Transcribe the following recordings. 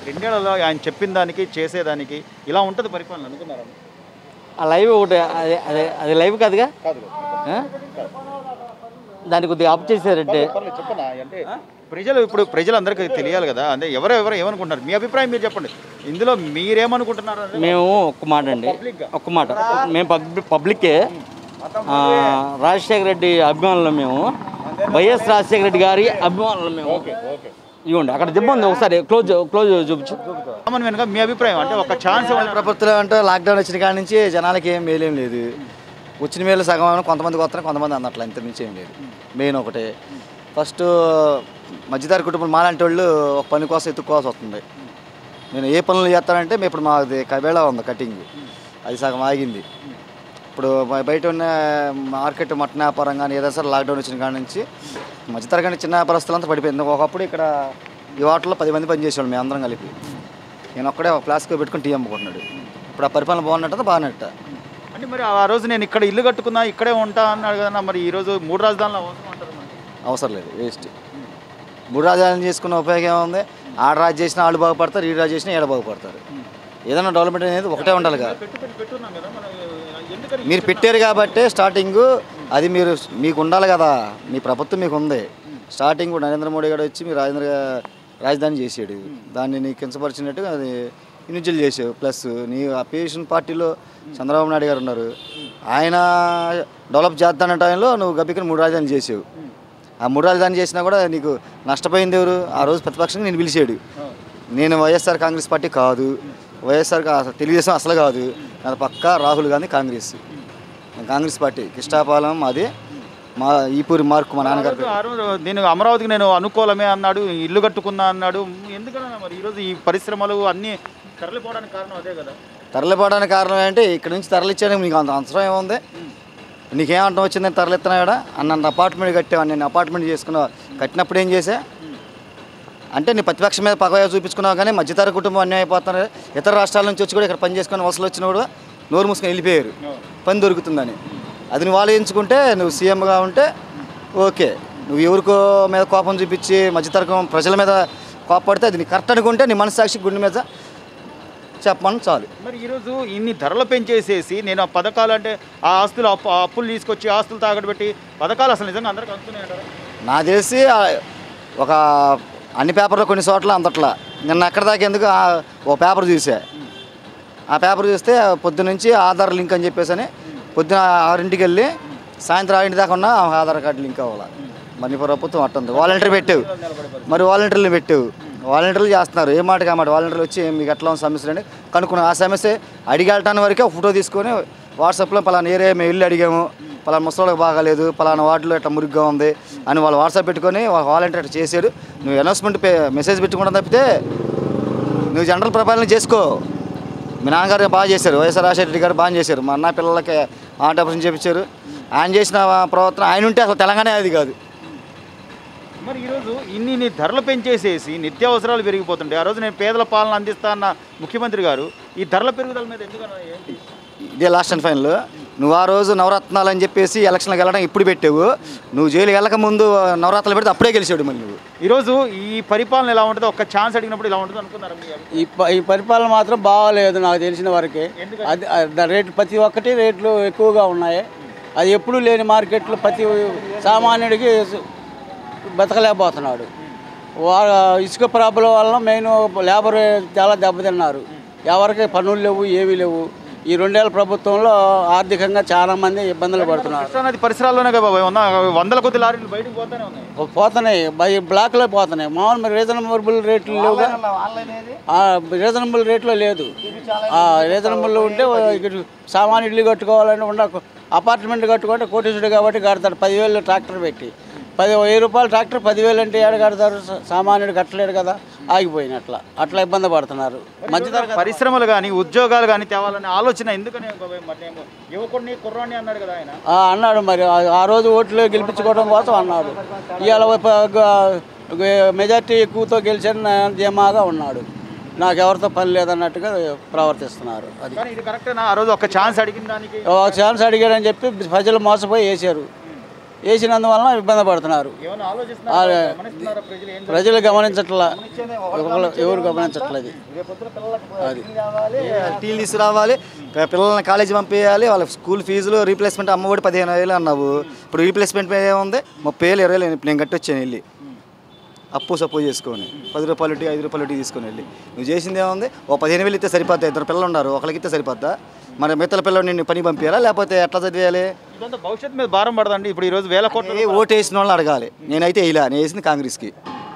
రెండేళ్లలో ఆయన చెప్పిన దానికి చేసేదానికి ఇలా ఉంటుంది పరిపాలన అనుకున్నారా ఆ లైవ్ ఒకటి అదే అదే అది లైవ్ కాదుగా కాదు ఆ? దాన్ని కొద్దిగా ఆఫ్ చేశారంటే పర్లేదు చెప్పనా అంటే ప్రజలు ఇప్పుడు ప్రజలందరికీ తెలియాలి కదా అంటే ఎవరు ఎవరు ఏమనుకుంటున్నారు మీ అభిప్రాయం మీరు చెప్పండి ఇందులో మీరేమనుకుంటున్నారు అనేది మేము ఒక్క మాట అండి ఒక్క మాట మేము పబ్లిక్ పబ్లిక్కే ఆ, రాజశేఖర రెడ్డి అభిమానులు మేము వైఎస్ రాజశేఖర రెడ్డి గారి అభిమానులు మేము ఇవ్వండి అక్కడ దెబ్బ ఉంది ఒకసారి క్లోజ్ క్లోజ్ చూపించు సామాన్యంగా మీ అభిప్రాయం అంటే ఒక ఛాన్స్ ప్రభుత్వం అంటే లాక్డౌన్ వచ్చిన కాడి నుంచి జనాలకి ఏం మేలేం లేదు వచ్చిన మేలు సగం ఏమో కొంతమందికి వస్తున్నారు కొంతమంది అన్నట్లు ఇంత మించి ఏం లేదు మెయిన్ ఒకటే ఫస్ట్ మధ్యతరగతి కుటుంబం మాలాంటి వాళ్ళు ఒక పని కోసం ఎత్తుక్కోవాల్సి వస్తుంది నేను ఏ పనులు చేస్తానంటే మేము ఇప్పుడు మాది కబేళా ఉంది కటింగ్ అది సగం ఆగింది ఇప్పుడు బయ- బయట ఉన్న మార్కెట్ మటన్ వ్యాపారం కానీ ఏదైనా సరే లాక్డౌన్ వచ్చిన కాడి నుంచి మధ్యతరగతి చిన్న వ్యాపారస్తులంతా పడిపోయింది ఒకప్పుడు ఇక్కడ ఈ హోటల్లో పది మంది పనిచేసేవాళ్ళు మేము అందరం కలిపి నేను ఒక్కడే ఒక ప్లాస్క్ పెట్టుకుని టీ అమ్ముకుంటున్నాడు ఇప్పుడు ఆ పరిపాలన బాగున్నట్టు బాగున్నట్ట అంటే మరి ఆ రోజు నేను ఇక్కడ ఇల్లు కట్టుకున్నా ఇక్కడే ఉంటా అన్నాడు కదా మరి ఈ రోజు మూడు రాజధానులు అవసరం అంటారు మరి. అవసరం లేదు వేస్ట్ మూడు రాజధానులు చేసుకున్న ఉపయోగం ఏముంది ఆడ రాజు చేసిన వాళ్ళు బాగుపడతారు ఈ రాజు చేసిన ఏడ బాగుపడతారు ఏదైనా డెవలప్మెంట్ అనేది ఒకటే ఉండాలి కదా పెట్టు పెట్టు పెట్టున్నాం కదా మరి ఎందుకని మీరు పెట్టారు కాబట్టి స్టార్టింగ్ అది మీరు మీకు ఉండాలి కదా మీ ప్రభుత్వం మీకు ఉంది స్టార్టింగ్ నరేంద్ర మోడీ గారు వచ్చి మీరు రాజేంద్ర రాజధాని చేసాడు దాన్ని నీ కించపరిచినట్టు అది ఇనిషియల్ చేసావు ప్లస్ నీ అపోజిషన్ పార్టీలో చంద్రబాబు నాయుడు గారు ఉన్నారు ఆయన డెవలప్ చేద్దాన టైంలో నువ్వు గబ్బికని మూడు రాజధానులు చేసావు ఆ మూడు రాజధాని చేసినా కూడా నీకు నష్టపోయింది ఎవరు ఆ రోజు ప్రతిపక్షంగా నేను పిలిచాడు నేను వైఎస్ఆర్ కాంగ్రెస్ పార్టీ కాదు వైఎస్ఆర్ కా- అసలు తెలుగుదేశం అసలు కాదు నాది పక్కా రాహుల్ గాంధీ కాంగ్రెస్ నేను కాంగ్రెస్ పార్టీ కిష్టాపాలెం మాది మా ఈపూరి మార్కు మా నాన్నగారు ఆ రోజు నేను అమరావతికి నేను అనుకూలమే అన్నాడు ఇల్లు కట్టుకున్నా అన్నాడు ఎందుకన్నా మరి ఈరోజు ఈ పరిశ్రమలు అన్నీ తరలిపోవడానికి కారణం అదే కదా తరలిపోవడానికి కారణం ఏంటి ఇక్కడ నుంచి తరలిచ్చానికి నీకు అంత అవసరం ఏముంది నీకేమంటం వచ్చిందని తరలిస్తున్నాడా అన్న అపార్ట్మెంట్ కట్టావు నేను అపార్ట్మెంట్ చేసుకున్నావు కట్టినప్పుడు ఏం చేసా అంటే నీ ప్రతిపక్షం మీద పగవ చూపించుకున్నావు కానీ మధ్యతర కుటుంబం అన్నీ అయిపోతున్నారు ఇతర రాష్ట్రాల నుంచి వచ్చి కూడా ఇక్కడ పని చేసుకుని వలసలు వచ్చిన కూడా నోరు మూసుకొని వెళ్ళిపోయారు పని దొరుకుతుందని అది నువ్వు ఆలోచించుకుంటే నువ్వు సీఎంగా ఉంటే ఓకే నువ్వు ఎవరికో మీద కోపం చూపించి మధ్యతరకం ప్రజల మీద కోపడితే అది నీ కరెక్ట్ అనుకుంటే నీ మనసాక్షి గుండె మీద చెప్పమని చాలు మరి ఈరోజు ఇన్ని ధరలు పెంచేసేసి నేను ఆ పథకాలు అంటే ఆ ఆస్తులు అప్పు ఆ అప్పులు తీసుకొచ్చి ఆస్తులు తాగడబెట్టి పథకాలు అసలు నిజంగా అందరికి అందుతున్నాయంటారా నా తెలిసి ఆ, ఒక అన్ని పేపర్లో కొన్ని చోట్ల అందట్లా నిన్న ఎక్కడ దాకా ఎందుకు ఆ- ఓ పేపర్ చూసా ఆ పేపర్ చూస్తే పొద్దున్న నుంచి ఆధార్ లింక్ అని చెప్పేసి అని పొద్దున ఆరింటికి వెళ్ళి సాయంత్రం ఆరింటి దాకా ఉన్న ఆధార్ కార్డు లింక్ అవ్వాలి మరి నీ ప్రభుత్వం అట్టుంది వాలంటీర్ పెట్టావు మరి వాలంటీర్లు పెట్టావు వాలంటీర్లు చేస్తున్నారు ఏ మాటకి ఆ మాట వాలంటీర్లు వచ్చి మీకు ఎట్లా ఉంది సమస్యలు అని కనుక్కున్నాం ఆ సమస్య అడిగి వెళ్ళటానికి వరకే ఒక ఫోటో తీసుకొని వాట్సాప్లో పలానా ఏరియా మేము వెళ్ళి అడిగాము పలానా ముసలోళ్ళకి బాగాలేదు పలానా వార్డులో ఇట్లా మురిగ్గా ఉంది అని వాళ్ళు వాట్సాప్ పెట్టుకొని వాళ్ళ వాలంటీర్ ఇట్లా చేశాడు నువ్వు అనౌన్స్మెంట్ మెసేజ్ పెట్టుకోవడం తప్పితే నువ్వు జనరల్ పరిపాలన చేసుకో మీ నాన్నగారు బాగా చేశారు వైఎస్ఆర్ రాజశేఖర రెడ్డి గారు బాగా చేశారు మా అన్న పిల్లలకి ఆట ఆపరేషన్ చేయించారు ఆయన చేసిన ప్రవర్తన ఆయన ఉంటే అసలు తెలంగాణ అది కాదు మరి ఈరోజు ఇన్ని ఇన్ని ధరలు పెంచేసేసి నిత్యావసరాలు పెరిగిపోతుంటాయి ఆ రోజు నేను పేదల పాలన అందిస్తా అన్న ముఖ్యమంత్రి గారు ఈ ధరల పెరుగుదల మీద ఎందుకన్నా ఏంటి ఇదే లాస్ట్ అండ్ ఫైనల్ నువ్వు ఆ రోజు నవరత్నాలు అని చెప్పేసి ఎలక్షన్కి వెళ్ళడం ఇప్పుడు పెట్టావు నువ్వు జైలుకి వెళ్ళక ముందు నవరత్నాలు పెడితే అప్పుడే గెలిచాడు మళ్ళీ నువ్వు ఈరోజు ఈ పరిపాలన ఎలా ఉంటుందో ఒక్క ఛాన్స్ అడిగినప్పుడు ఇలా ఉంటుంది అనుకున్నారు మీ అభిప్రాయం? ఈ ప- ఈ పరిపాలన మాత్రం బాగాలేదు నాకు తెలిసిన వరకే అది అది రేట్లు ప్రతి ఒక్కటి రేట్లు ఎక్కువగా ఉన్నాయి అది ఎప్పుడూ లేని మార్కెట్లో ప్రతి సామాన్యుడికి బతకలేకపోతున్నాడు వా ఇసుక ప్రాబ్లం వలన మెయిన్ లేబర్ చాలా దెబ్బతిన్నారు ఎవరికి పనులు లేవు ఏమీ లేవు ఈ రెండేళ్ల ప్రభుత్వంలో ఆర్థికంగా చాలా మంది ఇబ్బందులు పడుతున్నారు కృష్ణానది పరిసరాల్లోనే కదా బాబాయ్ ఉన్న వందల కొద్ది లారీలు బయటకు పోతానే ఉన్నాయి పోతున్నాయి బై బ్లాక్లో పోతున్నాయి మామూలు మరి రీజనబుల్ రేట్లు లేవుగా ఆ, రీజనబుల్ రేట్లో లేదు ఆ, రీజనబుల్ ఉంటే ఇక్కడ సామాన్య ఇల్లు కట్టుకోవాలని ఉండ అపార్ట్మెంట్ కట్టుకుంటే కోటీసుడు కాబట్టి కడతాడు పదివేలు ట్రాక్టర్ పెట్టి పది వెయ్యి రూపాయలు ట్రాక్టర్ పదివేలు అంటే ఏడ కడతారు సా- సామాన్యుడు కట్టలేడు కదా ఆగిపోయినట్ల అట్లా ఇబ్బంది పడుతున్నారు మధ్యతరగతి పరిశ్రమలు కానీ ఉద్యోగాలు కానీ తేవాలనే ఆలోచన ఎందుకని బాబాయ్ మరి నేను యువకుడిని కుర్రాన్ని అన్నాడు కదా ఆయన ఆ, అన్నాడు మరి ఆ- ఆ రోజు ఓట్లు గెలిపించుకోవడం కోసం అన్నాడు ఇవాళ మెజార్టీ ఎక్కువతో గెలిచిన ధీమాగా ఉన్నాడు నాకు ఎవరితో పని లేదన్నట్టుగా ప్రవర్తిస్తున్నారు అది కానీ ఇది కరెక్టేనా ఆ రోజు ఒక ఛాన్స్ అడిగిన దానికి ఒక ఛాన్స్ అడిగాడని చెప్పి ప్రజలు మోసపోయి వేశారు వేసినందువలన ఇబ్బంది పడుతున్నారు ఏమైనా ఆ, ఆలోచిస్తున్నారా గమనిస్తున్నారా ప్రజలు ఏం ప్రజలు గమనించట్లా ఎవరు ఎవరు గమనించట్లేదు అది టీలు తీసుకురావాలి పి- పిల్లల్ని కాలేజీ పంపించాలి వాళ్ళ స్కూల్ ఫీజులు రీప్లేస్మెంట్ అమ్మఒడి పదిహేను వేలు అన్నావు ఇప్పుడు రీప్లేస్మెంట్ ఏముంది ముప్పై వేలు ఇరవై వేలు నేను కట్టి వచ్చాను వెళ్ళి అప్పు సప్పు చేసుకొని పది రూపాయలు ఇటు, ఐదు రూపాయలు ఇటు తీసుకొని వెళ్ళి నువ్వు చేసింది ఏముంది ఓ పదిహేను వేలు ఇస్తే సరిపోద్దా ఇద్దరు పిల్లలు ఉన్నారు ఒకరికి ఇస్తే సరిపోద్దా మరి మిగతా పిల్లలు నిన్ను పని పంపించాలా లేకపోతే ఎట్లా చదివేయాలి ఇదంతా భవిష్యత్తు మీద భారం పడదండి ఇప్పుడు ఈ రోజు వేల కోట్ల ఏ ఓటు వేసిన వాళ్ళని అడగాలి నేనైతే వేయలే నేను వేసింది కాంగ్రెస్కి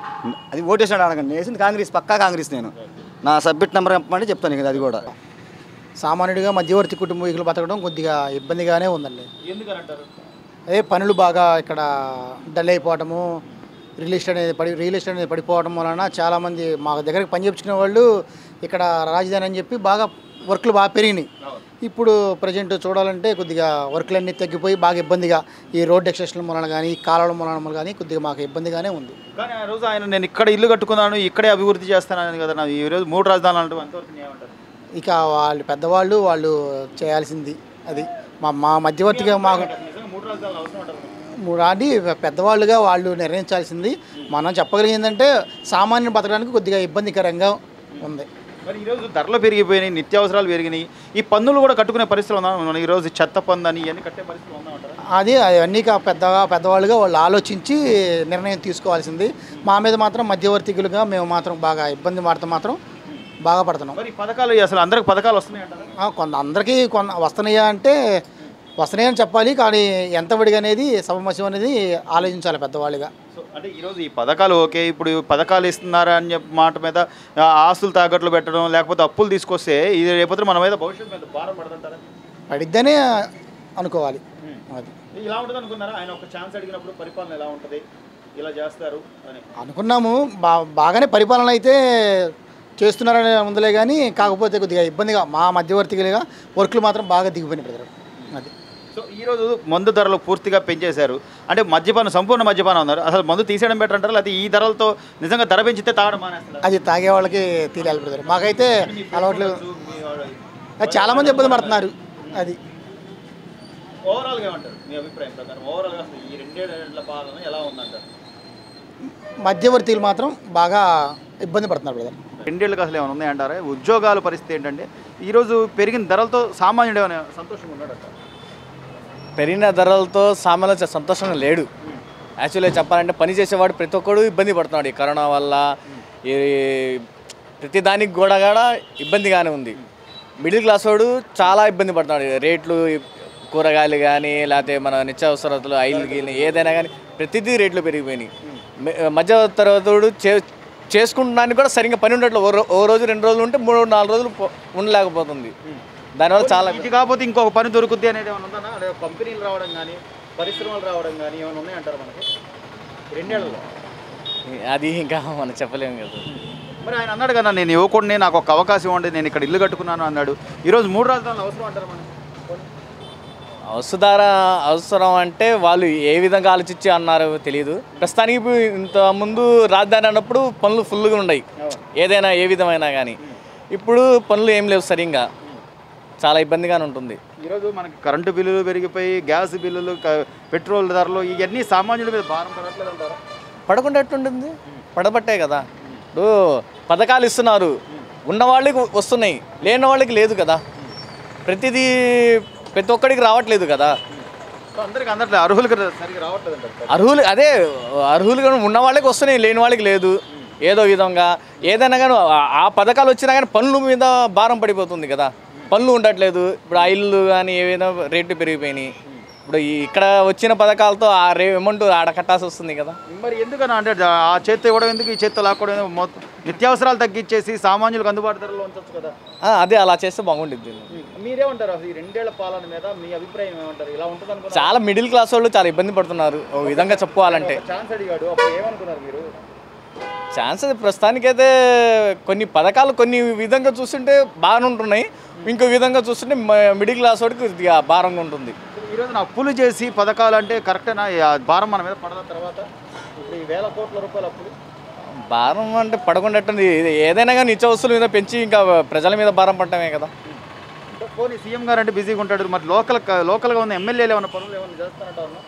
అది ఓటు వేసిన అడగండి నేను వేసింది కాంగ్రెస్ పక్కా కాంగ్రెస్ నేను నా సబ్మిట్ నెంబర్ చెప్పమంటే చెప్తాను ఇక అది కూడా సామాన్యుడిగా మధ్యవర్తి కుటుంబీకులు బతకడం కొద్దిగా ఇబ్బందిగానే ఉందండి ఎందుకని అంటారు అదే పనులు బాగా ఇక్కడ డల్ అయిపోవటము రియల్ ఎస్టేట్ అనేది పడి రియల్ ఎస్టేట్ అనేది పడిపోవడం వలన చాలామంది మా దగ్గరికి పని చెప్పుకునే వాళ్ళు ఇక్కడ రాజధాని అని చెప్పి బాగా వర్క్లు బాగా పెరిగినాయి ఇప్పుడు ప్రజెంట్ చూడాలంటే కొద్దిగా వర్క్లన్నీ తగ్గిపోయి బాగా ఇబ్బందిగా ఈ రోడ్ ఎక్సెషన్ మూలన కానీ ఈ కాలువల మూలన కానీ కొద్దిగా మాకు ఇబ్బందిగానే ఉంది కానీ ఆ రోజు ఆయన నేను ఇక్కడ ఇల్లు కట్టుకున్నాను ఇక్కడే అభివృద్ధి చేస్తానని కదా నా ఈ రోజు మూడు రాజధానులు అంటే అంతవరకు నేను ఏమంటారు ఇక వాళ్ళు పెద్దవాళ్ళు వాళ్ళు చేయాల్సింది అది మా మా మధ్యవర్తిగా మాకు నిజంగా మూడు రాజధానులు అవసరం అంటారు మూడు అది పెద్దవాళ్ళుగా వాళ్ళు నిర్ణయించాల్సింది మనం చెప్పగలిగిందంటే సామాన్యుడు బతకడానికి కొద్దిగా ఇబ్బందికరంగా ఉంది మరి ఈరోజు ధరలు పెరిగిపోయినాయి నిత్యావసరాలు పెరిగినాయి ఈ పన్నులు కూడా కట్టుకునే పరిస్థితులు ఉందా మనం ఈరోజు చెత్త పన్ను అని ఇవన్నీ కట్టే పరిస్థితులు ఉందా అది అవన్నీ కా- పెద్దగా పెద్దవాళ్ళుగా వాళ్ళు ఆలోచించి నిర్ణయం తీసుకోవాల్సింది మా మీద మాత్రం మధ్యవర్తికులుగా మేము మాత్రం బాగా ఇబ్బంది పడతాం మాత్రం బాగా పడుతున్నాం మరి ఈ పథకాలు అసలు అందరికి పథకాలు వస్తున్నాయి అంటారు ఆ, కొంత అందరికీ కొన్న వస్తున్నాయా అంటే వస్తున్నాయని చెప్పాలి కానీ ఎంత విడిగా అనేది సమస్య అనేది ఆలోచించాలి పెద్దవాళ్ళుగా సో అంటే ఈరోజు ఈ పథకాలు ఓకే ఇప్పుడు ఈ పథకాలు ఇస్తున్నారా అని చెప్పి మాట మీద ఆ, ఆస్తులు తాకట్లు పెట్టడం లేకపోతే అప్పులు తీసుకొస్తే ఇది రేపొద్దు మన మీద భవిష్యత్తు మీద భారం పడదంటారా పడిద్దనే అనుకోవాలి అది ఇలా ఉంటుంది అనుకున్నారా ఆయన ఒక ఛాన్స్ అడిగినప్పుడు పరిపాలన ఎలా ఉంటుంది ఇలా చేస్తారు అని అనుకున్నాము బా బాగానే పరిపాలన అయితే చేస్తున్నారని ఉందిలే కానీ కాకపోతే కొద్దిగా ఇబ్బందిగా మా మధ్యవర్తిగా వర్క్లు మాత్రం బాగా దిగిపోయినాయి బ్రదర్ అది సో ఈరోజు మందు ధరలు పూర్తిగా పెంచేశారు అంటే మద్యపానం సంపూర్ణ మద్యపానం ఉన్నారు అసలు మందు తీసేయడం బెటర్ అంటారు లేకపోతే ఈ ధరలతో నిజంగా ధర పెంచితే తాగడం మానేస్తారు అది తాగే వాళ్ళకి తెలియాలి బ్రదర్ మాకైతే అలవాట్లు అది చాలామంది ఇబ్బంది పడుతున్నారు అది ఓవరాల్గా ఏమంటారు మీ అభిప్రాయం ప్రకారం ఓవరాల్గా అసలు ఈ రెండేళ్ల పాలన ఎలా ఉందంటారు మధ్యవర్తులు మాత్రం బాగా ఇబ్బంది పడుతున్నారు బ్రదర్ రెండేళ్ళకి అసలు ఏమైనా ఉన్నాయంటారా ఉద్యోగాల పరిస్థితి ఏంటంటే ఈరోజు పెరిగిన ధరలతో సామాన్యుడు ఏమైనా సంతోషంగా ఉన్నాడట పెరిగిన ధరలతో సామాన్లు చ- సంతోషంగా లేడు యాక్చువల్గా చెప్పాలంటే పని చేసేవాడు ప్రతి ఒక్కడు ఇబ్బంది పడుతున్నాడు ఈ కరోనా వల్ల ఈ ప్రతి దానికి కూడా కూడా ఇబ్బందిగానే ఉంది మిడిల్ క్లాస్ వాడు చాలా ఇబ్బంది పడుతున్నాడు రేట్లు కూరగాయలు కానీ లేకపోతే మన నిత్యావసరాలు ఆయిల్ కానీ ఏదైనా కానీ ప్రతిదీ రేట్లు పెరిగిపోయినాయి మె- మధ్య తరగతుడు చే చేసుకుంటున్నానికి కూడా సరిగ్గా పని ఉండట్లేదు ఓ రో- ఓ రోజు రెండు రోజులు ఉంటే మూడు నాలుగు రోజులు పో- ఉండలేకపోతుంది దానివల్ల చాలా ఇది కాకపోతే ఇంకొక పని దొరుకుద్ది అనేది ఏమైనా ఉందా అంటే కంపెనీలు రావడం కానీ పరిశ్రమలు రావడం కానీ ఏమైనా ఉన్నాయంటారు మనకి రెండేళ్లలో అది ఇంకా మనం చెప్పలేము కదా మరి ఆయన అన్నాడు కదా నేను యువకుడిని నాకు ఒక అవకాశం ఇవ్వండి నేను ఇక్కడ ఇల్లు కట్టుకున్నాను అన్నాడు ఈరోజు మూడు రాజధానులు అవసరం అంటారు మనకి అవసరార అవసరం అంటే వాళ్ళు ఏ విధంగా ఆలోచించి అన్నారో తెలియదు ప్రస్తుతానికి ఇప్పుడు ఇంత ముందు రాజధాని అన్నప్పుడు పనులు ఫుల్గా ఉన్నాయి ఏదైనా ఏ విధమైనా కానీ ఇప్పుడు పనులు ఏం లేవు సరిగ్గా చాలా ఇబ్బందిగానే ఉంటుంది ఈరోజు మనకి కరెంటు బిల్లులు పెరిగిపోయి గ్యాస్ బిల్లులు క- పెట్రోల్ ధరలు ఇవన్నీ సామాన్యుల మీద భారం పడట్లేదు అంటారా పడకుండా ఎట్టుంటుంది పడబట్టే కదా ఇప్పుడు పథకాలు ఇస్తున్నారు ఉన్న వాళ్ళకి వస్తున్నాయి లేని వాళ్ళకి లేదు కదా ప్రతిదీ ప్రతి ఒక్కడికి రావట్లేదు కదా సో అందరికి అందట్లేదు అర్హులకు సరిగ్గా రావట్లేదు అంటారు అర్హులు అదే అర్హులుగా ఉన్న వాళ్ళకి వస్తున్నాయి లేని వాళ్ళకి లేదు ఏదో విధంగా ఏదైనా కానీ ఆ- ఆ పథకాలు వచ్చినా కానీ పనుల మీద భారం పడిపోతుంది కదా పనులు ఉండట్లేదు ఇప్పుడు ఆయిల్ కానీ ఏవైనా రేట్లు పెరిగిపోయినాయి ఇప్పుడు ఈ ఇక్కడ వచ్చిన పథకాలతో ఆ రే అమౌంట్ ఆడ కట్టాల్సి వస్తుంది కదా మరి ఎందుకని అంటే ఆ చేత్తో ఇవ్వడం ఎందుకు ఈ చేత్తో లాక్కోవడం ఎందుకు? మొత్తం నిత్యావసరాలు తగ్గించేసి సామాన్యులకు అందుబాటు ధరలో ఉంచవచ్చు కదా ఆ, అదే అలా చేస్తే బాగుంటుంది మీరేమంటారు అసలు ఈ రెండేళ్ల పాలన మీద మీ అభిప్రాయం ఏమంటారు ఇలా ఉంటుంది అనుకున్నారు చాలా మిడిల్ క్లాస్ వాళ్ళు చాలా ఇబ్బంది పడుతున్నారు ఓ విధంగా చెప్పుకోవాలంటే ఛాన్స్ అడిగాడు అప్పుడు ఏమనుకున్నారు మీరు ఛాన్స్ అది ప్రస్తుతానికైతే కొన్ని పథకాలు కొన్ని విధంగా చూస్తుంటే బాగానే ఉంటున్నాయి ఇంకో విధంగా చూస్తుంటే మ- మిడిల్ క్లాస్ వాడికి కొద్దిగా భారంగా ఉంటుంది ఈరోజు నా అప్పులు చేసి పథకాలు అంటే కరెక్టేనా ఈ ఆ భారం మన మీద పడన తర్వాత ఇప్పుడు ఈ వేల కోట్ల రూపాయల అప్పులు భారం అంటే పడకుండా ఎట్టుంది? ఇది ఏదైనా కానీ నిత్యావసరాల మీద పెంచి ఇంకా ప్రజల మీద భారం పడటమే కదా అంటే పోనీ సీఎం గారు అంటే బిజీగా ఉంటాడు మరి లోకల్ లోకల్గా ఉన్న ఎమ్మెల్యేలు ఏమైనా పనులు ఏమైనా చేస్తారంటారు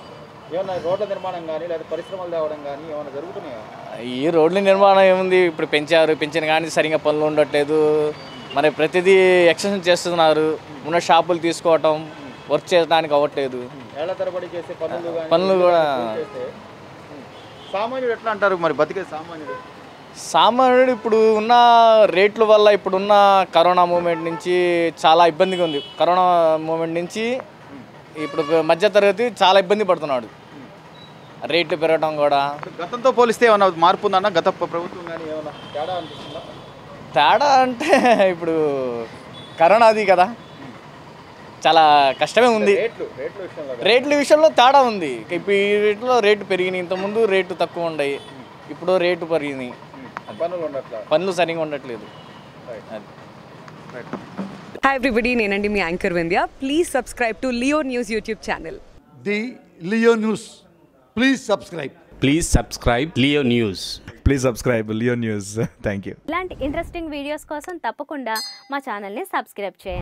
ఏమన్నా రోడ్ల నిర్మాణం కానీ లేదా పరిశ్రమలు తేవడం కానీ ఏమైనా జరుగుతున్నాయా ఈ రోడ్ల నిర్మాణం ఏముంది ఇప్పుడు పెంచారు పెంచిన కానీ సరిగా పనులు ఉండట్లేదు మరి ప్రతిదీ ఎక్స్టెన్షన్ చేస్తున్నారు ఉన్న షాపులు తీసుకోవటం వర్క్ చేయడానికి అవ్వట్లేదు ఏళ్ల తరబడి చేసే పనులు కానీ పనులు కూడా చేస్తే సామాన్యుడు ఎట్లా అంటారు మరి బతికే సామాన్యుడు సామాన్యుడు ఇప్పుడు ఉన్న రేట్ల వల్ల ఇప్పుడున్న కరోనా మూమెంట్ నుంచి చాలా ఇబ్బందిగా ఉంది కరోనా మూమెంట్ నుంచి ఇప్పుడు మధ్యతరగతి చాలా ఇబ్బంది పడుతున్నాడు రేట్లు పెరగడం కూడా గతంతో పోలిస్తే ఏమన్నా మార్పు ఉందన్న గత ప్రభుత్వం కానీ ఏమన్నా తేడా అనిపిస్తుందా తేడా అంటే ఇప్పుడు కరోనాది కదా చాలా కష్టమే ఉంది రేట్లు రేట్ల విషయంలో రేట్ల విషయంలో తేడా ఉంది ఇప్పుడు ఈ రేట్లో రేటు పెరిగినాయి ఇంతకుముందు రేటు తక్కువ ఉన్నాయి ఇప్పుడు రేటు పెరిగినాయి పనులు ఉండట్లా పనులు సరిగా ఉండట్లేదు అది హాయ్ ఎవ్రీబడి నేనండి మీ anchor Vindhya please subscribe to Leo News YouTube channel the Leo News. Please subscribe. Please subscribe Leo News. Please subscribe Leo News thank you ఇలాంటి ఇంట్రెస్టింగ్ వీడియోస్ కోసం తప్పకుండా మా ఛానల్ని సబ్స్క్రైబ్ చేయండి